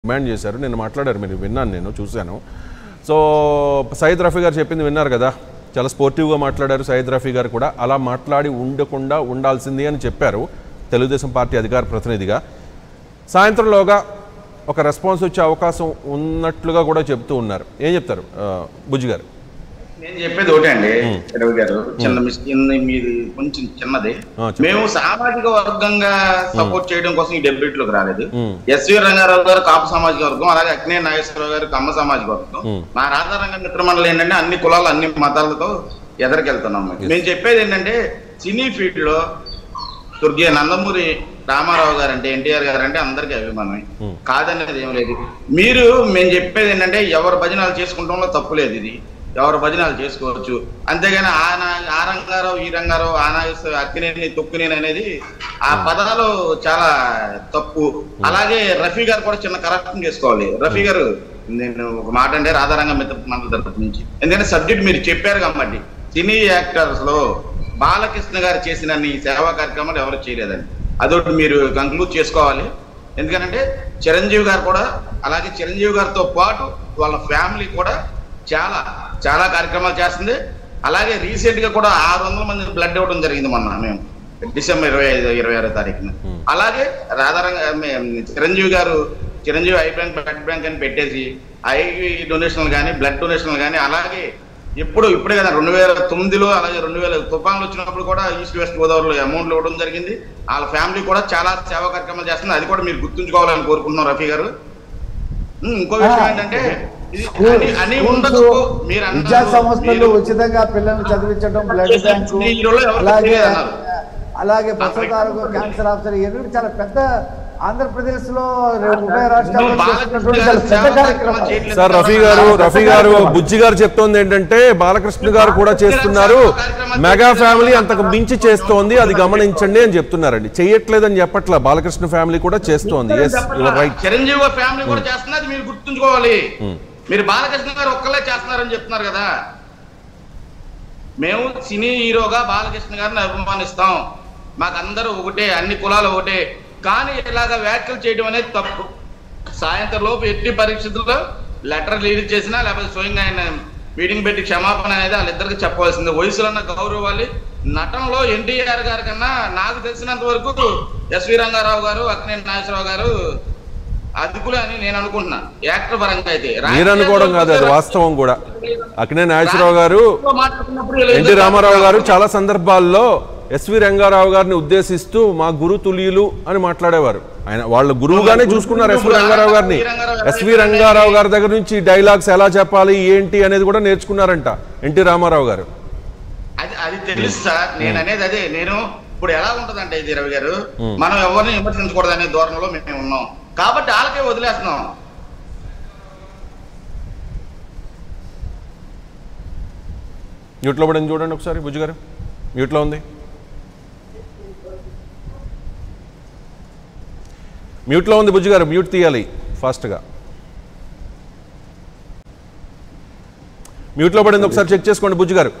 Demand చేశారు నేను మాట్లాడారు మీరు విన్నాను నేను చూశాను సో సయద్ రఫీ గారు చెప్పింది విన్నారు కదా చాలా స్పోర్టివ్గా మాట్లాడారు సయద్ రఫీ గారు కూడా అలా మాట్లాడి ఉండకుండా ఉండాల్సింది అని చెప్పారు తెలుగుదేశం పార్టీ అధికార ప్రతినిధిగా సాయంత్రంలోగా ఒక రెస్పాన్స్ వచ్చే అవకాశం ఉన్నట్లుగా కూడా చెప్తూ ఉన్నారు ఏం చెప్తారు ఆ, బుజ్జి గారు నేను చెప్పేది ఒకటే అండి రవి గారు చిన్న మిస్కిన్ మీది కొంచెం చిన్నది ఆ, చెప్పండి. మేము సామాజిక వర్గంగా సపోర్ట్ చేయడం కోసం ఈ డెబ్యూట్ లోకి రాలేదు మ్మ్. ఎస్వి రంగారావు గారు కాపు సామాజిక వర్గం అలాగే అక్నే నాగేశ్వరరావు గారు కమ్మ సామాజిక వర్గం మ్మ్. మా రాధారంగ మిత్ర మండలి ఏంటంటే అన్ని కులాలు అన్ని మతాలతో ఎదరికెళ్తున్నాం మేము చెప్పేది ఏంటంటే సినీ ఫీల్డ్ లో దుర్గే నందమూరి రామారావు గారు అంటే ఎన్టీఆర్ గారు అంటే అందరికీ అభిమానమే మ్మ్. కాదనేది ఏం లేదు మీరు మేము చెప్పేది ఏంటంటే ఎవరు భజనాలు చేసుకుంటాంలో తప్పు లేదు ఇది ఎవరు భజనాలు చేసుకోవచ్చు అంతేగాని ఆ నా- ఆ రంగారావు ఈ రంగారావు ఆ నాగేశ్వర అక్కినేని తొక్కునేని అనేది ఆ పదాలు చాలా తప్పు అలాగే రఫీ గారు కూడా చిన్న కరెక్షన్ చేసుకోవాలి రఫీ గారు నేను ఒక మాట అంటే రాధారంగ మిత్ర మండలి తరపు నుంచి ఎందుకంటే సబ్జెక్ట్ మీరు చెప్పారు కాబట్టి సినీ యాక్టర్స్ లో బాలకృష్ణ గారు చేసిన ఈ సేవా కార్యక్రమాలు ఎవరు చేయలేదండి అదొకటి మీరు కంక్లూడ్ చేసుకోవాలి ఎందుకంటే చిరంజీవి గారు కూడా అలాగే చిరంజీవి గారితో పాటు వాళ్ళ ఫ్యామిలీ కూడా చాలా చాలా కార్యక్రమాలు చేస్తుంది అలాగే రీసెంట్ గా కూడా ఆరు వందల మంది బ్లడ్ ఇవ్వడం జరిగింది మొన్న మేము డిసెంబర్ ఇరవై ఐదు ఇరవై ఆరో తారీఖున అలాగే రాధారంగ మే- చిరంజీవి గారు Chiranjeevi eye bank blood bank అని పెట్టేసి ఐ డొనేషన్లు కానీ బ్లడ్ డొనేషన్లు కానీ అలాగే ఎప్పుడు ఇప్పుడే కదా రెండు వేల తొమ్మిదిలో అలాగే రెండు వేల తుఫాన్లు వచ్చినప్పుడు కూడా ఈస్ట్ వెస్ట్ గోదావరిలో అమౌంట్లు ఇవ్వడం జరిగింది వాళ్ళ ఫ్యామిలీ కూడా చాలా సేవా కార్యక్రమాలు చేస్తుంది అది కూడా మీరు గుర్తుంచుకోవాలని కోరుకుంటున్నాం రఫీ గారు ఉమ్, ఇంకో విషయం ఏంటంటే ఇది స్కూల్ అని- అని స్కూల్స్, ఉండదు మీరు అన్నారు, విద్యా సంస్థలు మీరు- ఉచితంగా పిల్లల్ని చదివించడం బ్లడ్ చేసిన బ్యాంకు స్నేహితులు ఎవరు అలాగే తెలియదన్నారు. అలాగే ప్రస్తుతాలకు క్యాన్సర్ ఆఫీసర్ ఇవన్నీ చాలా పెద్ద ఆంధ్రప్రదేశ్ లో ఉభయ రాష్ట్రాల్లో బాలకృష్ణ చేస్తున్నటువంటి గారు చాలా పెద్ద సేవా కార్యక్రమాలు కార్యక్రమాలు చేయట్లేదు. సార్ రఫీ గారు రఫీ గారు బుజ్జి గారు చెప్తోంది ఏంటంటే బాలకృష్ణ గారు కూడా చేస్తున్నారు మెగా ఫ్యామిలీ అంతకు మించి చేస్తోంది అది గమనించండి అని చెప్తున్నారండి చెయ్యట్లేదని చెప్పట్లా బాలకృష్ణ ఫ్యామిలీ కూడా చేస్తోంది ఎస్ యువర్ రైట్ చిరంజీవి గారి ఫ్యామిలీ కూడా చేస్తున్నది అది మీరు గుర్తుంచుకోవాలి మీరు బాలకృష్ణ గారు ఒక్కలే చేస్తున్నారని చెప్తున్నారు కదా మేము సినీ హీరోగా బాలకృష్ణ గారిని అభిమానిస్తాం మాకందరూ ఒకటే అన్ని కులాలు ఒకటే కానీ ఇలాగ వ్యాఖ్యలు చేయడం అనేది తప్పు సాయంత్రం లోపు ఎట్టి పరిస్థితుల్లో లెటర్ రిలీజ్ చేసినా లేకపోతే స్వయంగా ఆయన మీటింగ్ పెట్టి క్షమాపణ అనేది వాళ్ళిద్దరికి చెప్పవలసింది వయసులో ఉన్న గౌరవాలి నటనలో ఎన్టీఆర్ గారి కన్నా నాకు తెలిసినంత వరకు ఎస్వి రంగారావు గారు అక్కినేని నాగేశ్వరరావు గారు అధికులే అని నేను అనుకుంటున్నా యాక్టర్ పరంగా అయితే మీరు అనుకోవడం కాదు అది వాస్తవం కూడా అక్కడే నాగేశ్వరరావు గారు మాట్లాడుతున్నప్పుడు ఇలా ఎన్టీ రామారావు గారు చాలా సందర్భాల్లో ఎస్వి రంగారావు గారిని ఉద్దేశిస్తూ మా గురు తుల్యులు అని మాట్లాడేవారు ఆయన వాళ్ళ గురువుగానే చూసుకున్నారు ఎస్వి రంగారావు గారిని ఎస్వి రంగారావు గారి దగ్గర నుంచి డైలాగ్స్ ఎలా చెప్పాలి ఏంటి అనేది కూడా నేర్చుకున్నారంట ఎన్టీ రామారావు గారు అది అది తెలుసు సార్ నేను అనేది అదే నేను ఇప్పుడు ఎలా ఉంటదంటే ఇది రవి గారు మనం ఎవరిని విమర్శించకూడదు అనే ధోరణిలో మేము ఉన్నాం కాబట్టి వాళ్ళకే వదిలేస్తున్నాం మ్యూట్లో పడింది చూడండి ఒకసారి బుజ్జు గారు మ్యూట్లో ఉంది మ్యూట్లో ఉంది బుజ్జు గారు మ్యూట్ తీయాలి ఫాస్ట్గా మ్యూట్లో పడింది ఒకసారి చెక్ చేసుకోండి బుజ్జు గారు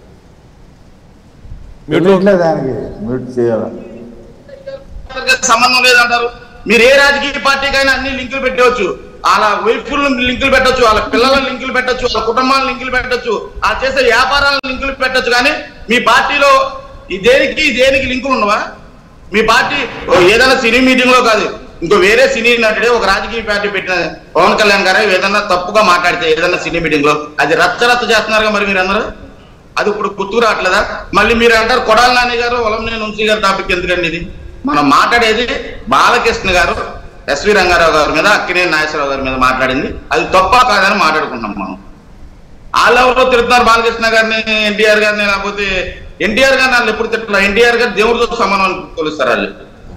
మ్యూట్లో తెలియట్లేదు దానికి మ్యూట్ చేయాలి సంబంధం లేదంటారు మీరు ఏ రాజకీయ పార్టీకైనా అన్ని లింకులు పెట్టవచ్చు వాళ్ళ వైఫుల్ లింకులు పెట్టొచ్చు వాళ్ళ పిల్లల లింకులు పెట్టొచ్చు వాళ్ళ కుటుంబాల లింకులు పెట్టొచ్చు ఆ చేసే వ్యాపారాల లింకులు పెట్టొచ్చు కానీ మీ పార్టీలో ఈ దేనికి దేనికి లింకులు ఉండవా మీ పార్టీ ఓ ఏదైనా సినీ మీటింగ్ లో కాదు ఇంకో వేరే సినీ నటుడే ఒక రాజకీయ పార్టీ పెట్టిన పవన్ కళ్యాణ్ గారు ఏదైనా తప్పుగా మాట్లాడితే ఏదైనా సినీ మీటింగ్ లో అది రచ్చ రచ్చ చేస్తున్నారుగా మరి మీరు అందరూ అది ఇప్పుడు గుర్తుకు రావట్లేదా మళ్ళీ మీరు అంటారు కొడాల నాని గారు వలంనేని వంశీ గారు టాపిక్ ఎందుకండి ఇది మనం మాట్లాడేది బాలకృష్ణ గారు ఎస్వి రంగారావు గారి మీద అక్కినేని నాగేశ్వరరావు గారి మీద మాట్లాడింది అది తప్ప కాదని మాట్లాడుకుంటున్నాం మనం వాళ్ళెవరో తిడుతున్నారు బాలకృష్ణ గారిని ఎన్టీఆర్ గారిని లేకపోతే ఎన్టీఆర్ గారిని వాళ్ళు ఎప్పుడు తిట్టలేదు ఎన్టీఆర్ గారు దేవుడితో సమానం అని కొలుస్తారు వాళ్ళు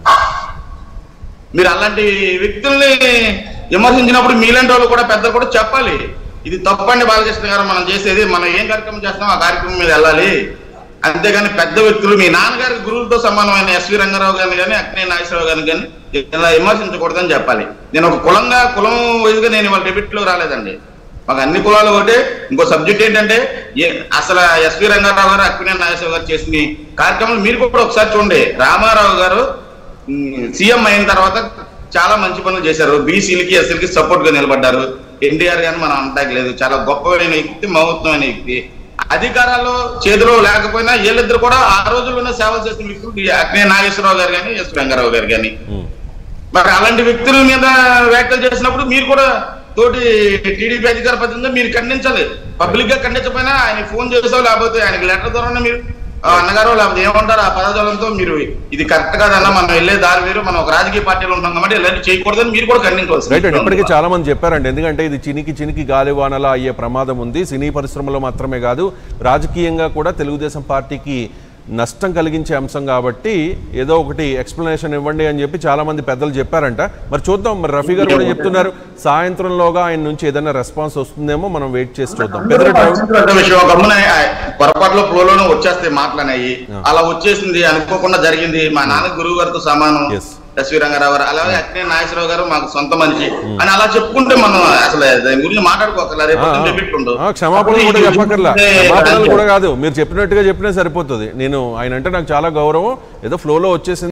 మీరు అలాంటి వ్యక్తుల్ని విమర్శించినప్పుడు మీలాంటి వాళ్ళు కూడా పెద్ద కూడా చెప్పాలి ఇది తప్పండి బాలకృష్ణ గారు మనం చేసేది మనం ఏం కార్యక్రమం చేస్తున్నాం ఆ కార్యక్రమం మీద వెళ్ళాలి అంతేగాని పెద్ద వ్యక్తులు మీ నాన్నగారి గురువులతో సమానమైన ఎస్వి రంగారావు గారిని కానీ అక్కినే నాగేశ్వరరావు గారిని కానీ ఇలా విమర్శించకూడదని చెప్పాలి నేను ఒక కులంగా కులం వైజ్గా నేను వాళ్ళ డెబిట్ లో రాలేదండి మాకు అన్ని కులాలు ఒకటే ఇంకో సబ్జెక్ట్ ఏంటంటే ఏ- అసలు ఎస్వి రంగారావు గారు అక్కినే నాగేశ్వరరావు గారు చేసిన కార్యక్రమాలు మీరు కూడా ఒకసారి చూడండి రామారావు గారు సీఎం అయిన తర్వాత చాలా మంచి పనులు చేశారు బీసీలకి ఎస్సీలకి సపోర్ట్ గా నిలబడ్డారు ఎన్టీఆర్ గాని మనం అంటాకి లేదు చాలా గొప్పమైన వ్యక్తి మహత్వమైన వ్యక్తి అధికారాల్లో చేతిలో లేకపోయినా వీళ్ళిద్దరు కూడా ఆ రోజుల్లోనే సేవలు చేసిన వ్యక్తులు ఈ అగ్నే నాగేశ్వరరావు గారు కానీ ఎస్ వెంగారావు గారు కానీ ఉమ్. మరి అలాంటి వ్యక్తుల మీద వ్యాఖ్యలు చేసినప్పుడు మీరు కూడా తోటి టీడీపీ అధికార ప్రతినిధి మీరు ఖండించాలి పబ్లిక్ గా ఖండించకపోయినా ఆయన ఫోన్ చేసావు లేకపోతే ఆయనకి లెటర్ ద్వారా మీరు ఆ, అన్నగారు లేకపోతే ఏమంటారు ఆ పదజాలంతో మీరు ఇది కరెక్ట్ కాదన్న మనం వెళ్ళే దారి వేరు మనం ఒక రాజకీయ పార్టీలో ఉంటాం కాబట్టి ఇలాంటి చేయకూడదని మీరు కూడా ఖండించవలసింది రైట్ అండి ఇప్పటికీ చాలా మంది చెప్పారండి ఎందుకంటే ఇది చినికి చినికి గాలివానలా అయ్యే ప్రమాదం ఉంది సినీ పరిశ్రమలో మాత్రమే కాదు రాజకీయంగా కూడా తెలుగుదేశం పార్టీకి నష్టం కలిగించే అంశం కాబట్టి ఏదో ఒకటి ఎక్స్ప్లెనేషన్ ఇవ్వండి అని చెప్పి చాలా మంది పెద్దలు చెప్పారంట మరి చూద్దాం మరి రఫీ గారు కూడా చెప్తున్నారు సాయంత్రంలోగా ఆయన నుంచి ఏదైనా రెస్పాన్స్ వస్తుందేమో మనం వెయిట్ చేసి చూద్దాం పెద్దరెడ్డి పెద్ద విషయం ఒక అమ్మున పొరపాట్లో ఫ్లోలోనే వచ్చేస్తాయి మాటలనేవి అలా వచ్చేసింది అనుకోకుండా జరిగింది మా నాన్న గురువు గారితో సమానం Yes. ఎస్వి రంగారావు గారు అలాగే అక్నే నాగేశ్వరరావు గారు మాకు సొంత మనిషి అని అలా చెప్పుకుంటే మనం అసలు దాని గురించి మాట్లాడుకోకర్లా రేపు పొద్దున్న debate ఉండదు. ఆ, క్షమాపణలు కూడా ఇది చెప్పక్కర్లా చూస్తే క్షమాపణలు కూడా కాదు మీరు చెప్పినట్టుగా చెప్పినా సరిపోతుంది నేను ఆయన అంటే నాకు చాలా గౌరవం ఏదో ఫ్లోలో వచ్చేసింది